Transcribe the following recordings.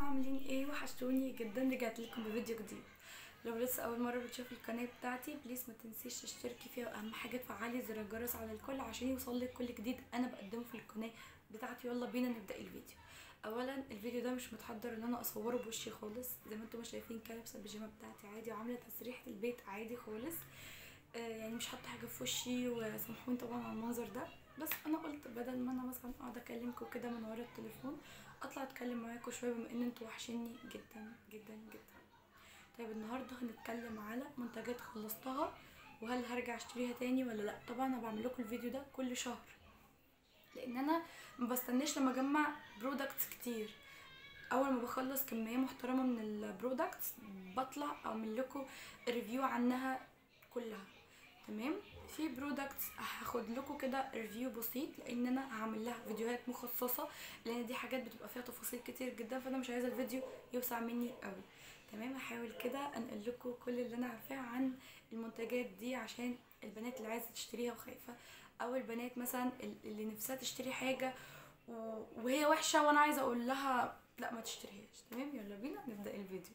عاملين ايه وحشتوني جدا رجعت لكم بفيديو جديد لو لسه اول مره بتشوفي القناه بتاعتي بليز ما تنسيش تشتركي فيها واهم حاجه تفعلي زر الجرس على الكل عشان يوصلك كل جديد انا بقدمه في القناه بتاعتي يلا بينا نبدا الفيديو اولا الفيديو ده مش متحضر ان انا اصوره بوشي خالص زي ما انتم شايفين كده لابسه البيجامه بتاعتي عادي وعامله تسريحه البيت عادي خالص آه يعني مش حاطه حاجه في وشي وسامحوني طبعا على المنظر ده بس انا قلت بدل ما انا مثلا اقعد اكلمكم كده من ورا التليفون اطلع اتكلم معاكم شويه بما ان انتوا وحشيني جدا جدا جدا طيب النهارده هنتكلم على منتجات خلصتها وهل هرجع اشتريها تاني ولا لا طبعا انا بعمل لكم الفيديو ده كل شهر لان انا ما بستناش لما اجمع برودكتس كتير اول ما بخلص كميه محترمه من البرودكتس بطلع اعمل لكم ريفيو عنها كلها تمام في برودكتس هاخد لكم كده ريفيو بسيط لان انا هعمل لها فيديوهات مخصصه لان دي حاجات بتبقى فيها تفاصيل كتير جدا فانا مش عايزه الفيديو يوسع مني قوي تمام هحاول كده انقل لكم كل اللي انا عارفاه عن المنتجات دي عشان البنات اللي عايزه تشتريها وخايفه او البنات مثلا اللي نفسها تشتري حاجه وهي وحشه وانا عايزه اقول لها لا ما تشتريهاش تمام يلا بينا نبدا الفيديو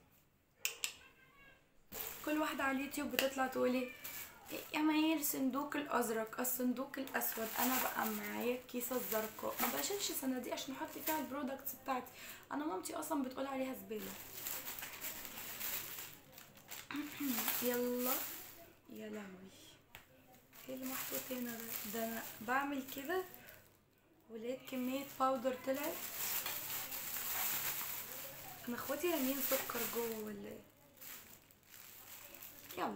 كل واحده على اليوتيوب بتطلع تقولي يا معايا الصندوق الازرق الصندوق الاسود انا بقى معايا الكيسه الزرقاء ما بشيلش صناديق عشان احط فيها البرودكتس بتاعتي انا مامتي اصلا بتقول عليها زباله يلا يا لهوي ايه اللي محطوط هنا ده ده انا بعمل كده ولقيت كميه باودر طلعت انا اخواتي رامين سكر جوه ولا ايه يلا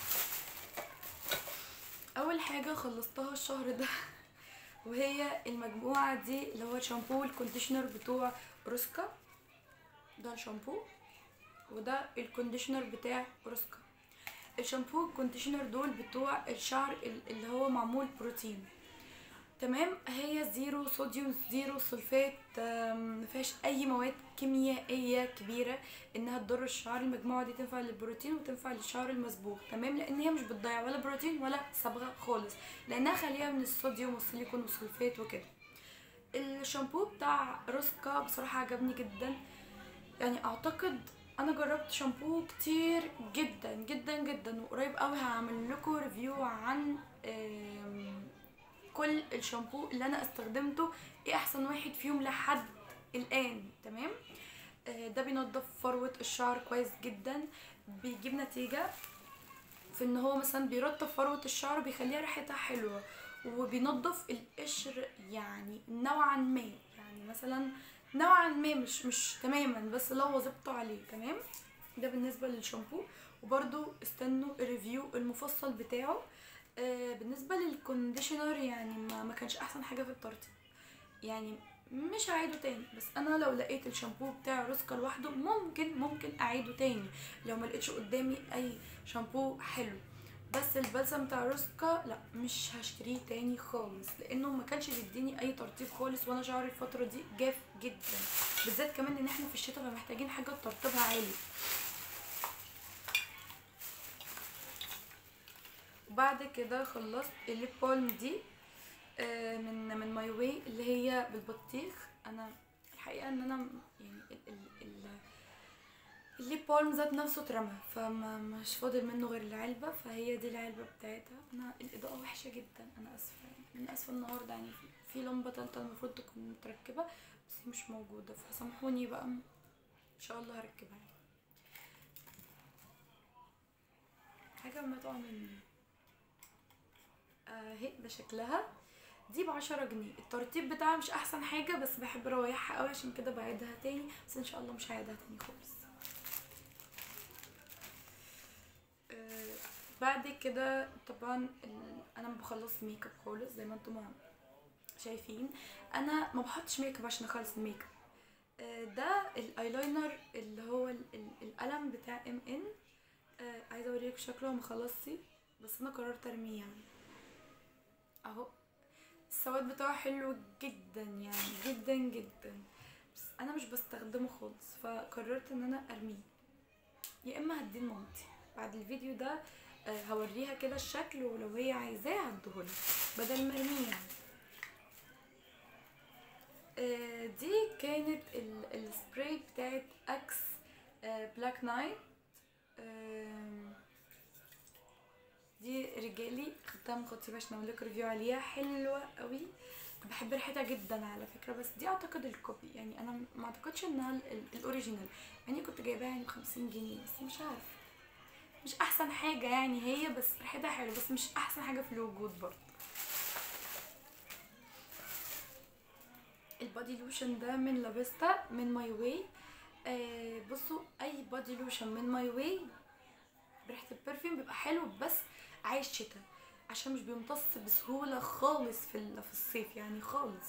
اول حاجه خلصتها الشهر ده وهي المجموعه دي اللي هو الشامبو والكونديشنر بتوع روسكا ده الشامبو وده الكونديشنر بتاع روسكا الشامبو والكونديشنر دول بتوع الشعر اللي هو معمول بروتين تمام هي زيرو صوديوم زيرو سلفات مفيهاش اي مواد كيميائيه كبيره انها تضر الشعر المجموعه دي تنفع للبروتين وتنفع للشعر المصبوغ تمام لان هي مش بتضيع ولا بروتين ولا صبغه خالص لانها خاليه من الصوديوم والسيليكون والسلفات وكده الشامبو بتاع روسكا بصراحه عجبني جدا يعني اعتقد انا جربت شامبو كتير جدا جدا جدا وقريب قوي هعمل لكم ريفيو عن كل الشامبو اللي انا استخدمته ايه احسن واحد فيهم لحد الان تمام ده بينضف فروة الشعر كويس جدا بيجيب نتيجة في ان هو مثلا بيرطب فروة الشعر وبيخليها ريحتها حلوة وبينضف القشر يعني نوعا ما يعني مثلا نوعا ما مش مش تماما بس لو وظبطوا عليه تمام ده بالنسبة للشامبو وبرده استنوا الريفيو المفصل بتاعه آه بالنسبة للكونديشنر يعني ما, ما كانش احسن حاجة في الترطيب يعني مش هعيده تاني بس انا لو لقيت الشامبو بتاع روسكا لوحده ممكن ممكن اعيده تاني لو ما لقيتش قدامي اي شامبو حلو بس البلسم بتاع روسكا لا مش هشتريه تاني خالص لانه ما كانش بيديني اي ترطيب خالص وانا شعري الفتره دي جاف جدا بالذات كمان ان احنا في الشتاء فمحتاجين حاجه ترطيبها عالي وبعد كده خلصت الليب بالم دي من من ماي واي اللي هي بالبطيخ انا الحقيقه ان انا يعني الليب بالم ذات نفسه اترمى فما مش فاضل منه غير العلبه فهي دي العلبه بتاعتها انا الاضاءه وحشه جدا انا اسفه يعني انا اسفه النهارده يعني في لمبه تالته المفروض تكون متركبه بس مش موجوده فسامحوني بقى ان شاء الله هركبها حاجه ما تقع مني اهي ده شكلها دي بعشرة جنيه الترتيب بتاعها مش احسن حاجة بس بحب روايحها قوي عشان كده بعيدها تاني بس ان شاء الله مش هعيدها تاني خالص آه بعد كده طبعا انا ما بخلص ميك اب خالص زي ما انتم شايفين انا ما بحطش ميك اب عشان اخلص الميك اب آه ده الايلاينر اللي هو ال ال القلم بتاع ام ان آه عايزه اوريكم شكله ما خلصتي بس انا قررت ارميه يعني اهو السواد بتاعه حلو جدا يعني جدا جدا بس انا مش بستخدمه خالص فقررت ان انا ارميه يا اما هديه لمامتي بعد الفيديو ده هوريها كده الشكل ولو هي عايزاه هديهولها بدل ما ارميه يعني دي كانت السبراي بتاعت بلاك نايت آم، دي رجالي خدتها من خطيبي عشان اعمل لكم ريفيو عليها حلوه قوي بحب ريحتها جدا على فكره بس دي اعتقد الكوبي يعني انا ما اعتقدش انها ال- ال- الاوريجينال يعني كنت جايباها يعني بخمسين جنيه بس مش عارف مش احسن حاجه يعني هي بس ريحتها حلوه بس مش احسن حاجه في الوجود برضه البادي لوشن ده من لافيستا من ماي واي آه بصوا اي بادي لوشن من ماي واي بريحه البرفيوم بيبقى حلو بس عايش شتا عشان مش بيمتص بسهوله خالص في ال- في الصيف يعني خالص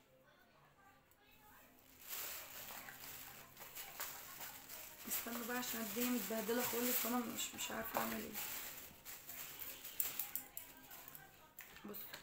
استنوا بقى عشان الدنيا متبهدله خالص وانا مش مش عارفه اعمل ايه بصوا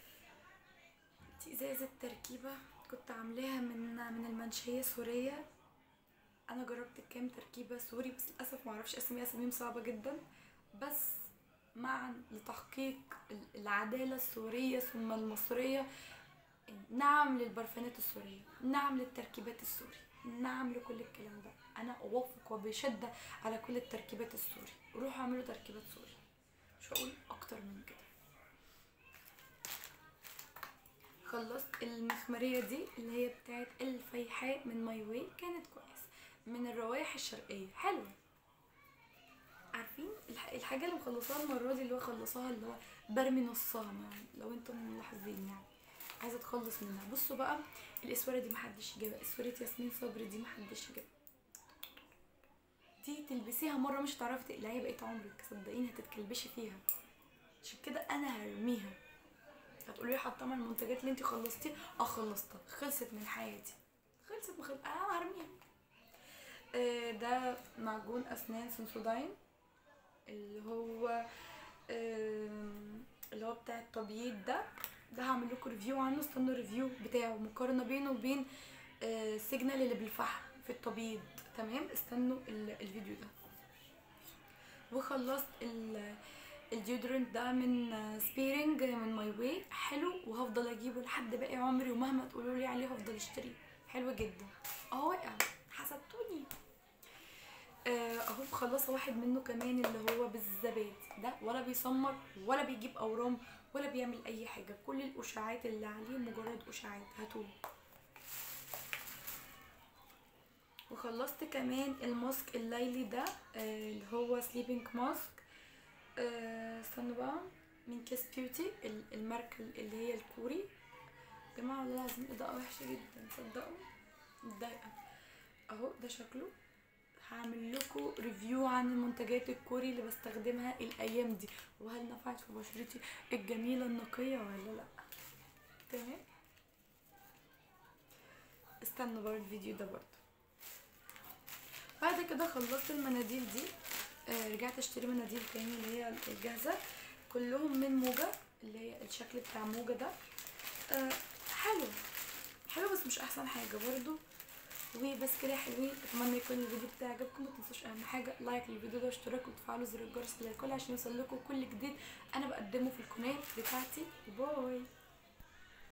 دي ازازه تركيبه كنت عاملاها من من المنشيه سوريه انا جربت كام تركيبه سوري بس للاسف ما اعرفش اسامي اساميهم صعبه جدا بس معا لتحقيق ال- العداله السوريه ثم المصريه نعم للبرفانات السوريه نعم للتركيبات السوري نعم لكل الكلام ده انا اوافق وبشده على كل التركيبات السوري روحوا اعملوا تركيبات سوري مش هقول اكتر من كده خلصت المخمرية دي اللي هي بتاعت الفيحاء من ماي واي كانت كويسة من الروايح الشرقية حلوة عارفين الح- الحاجة اللي مخلصاها المرة دي اللي هو خلصاها اللي هو برمي نصها يعني لو انتم ملاحظين يعني عايزة اتخلص منها بصوا بقى الاسورة دي محدش يجيبها اسورة ياسمين صبري دي محدش يجيبها دي تلبسيها مرة مش هتعرفي تقلعيها بقيت عمرك صدقيني هتتكلبشي فيها عشان كده انا هرميها هتقولي لي حطها من المنتجات اللي انت خلصتيها اه خلصتها خلصت من حياتي خلصت من خلصت انا هرميها آه، ده معجون اسنان سنسوداين اللي هو آم، اللي هو بتاع التبييض ده ده هعمل لكم ريفيو عنه استنوا الريفيو بتاعه مقارنه بينه وبين آه، سيجنال اللي بالفحم في التبييض تمام استنوا ال- الفيديو ده وخلصت ال الديودرنت ده من سبيرنج من ماي واي حلو وهفضل اجيبه لحد باقي عمري ومهما تقولوا لي عليه هفضل اشتريه حلو جدا اهو وقع حسدتوني آه، اهو مخلصه واحد منه كمان اللي هو بالزبادي ده ولا بيسمر ولا بيجيب اورام ولا بيعمل اي حاجه كل الاشاعات اللي عليه مجرد اشاعات هاتوه وخلصت كمان الماسك الليلي ده آه، اللي هو سليبنج ماسك آه، استنوا بقى من كيس بيوتي ال- الماركة اللي هي الكوري يا جماعة والله العظيم الإضاءة وحشة جدا تصدقوا متضايقة اهو ده شكله هعمل لكم ريفيو عن المنتجات الكوري اللي بستخدمها الايام دي وهل نفعت في بشرتي الجميلة النقية ولا لا تمام استنوا بقى الفيديو ده برضه بعد كده خلصت المناديل دي آه رجعت اشتري مناديل تاني اللي هي الجاهزة كلهم من موجة اللي هي الشكل بتاع موجة ده آه حلو حلو بس مش احسن حاجة برضو وبس كده يا حلوين اتمنى يكون الفيديو بتاعي عجبكم ما تنسوش اهم حاجه لايك للفيديو ده واشتراك وتفعلوا زر الجرس للكل عشان يوصل لكم كل جديد انا بقدمه في القناه بتاعتي باي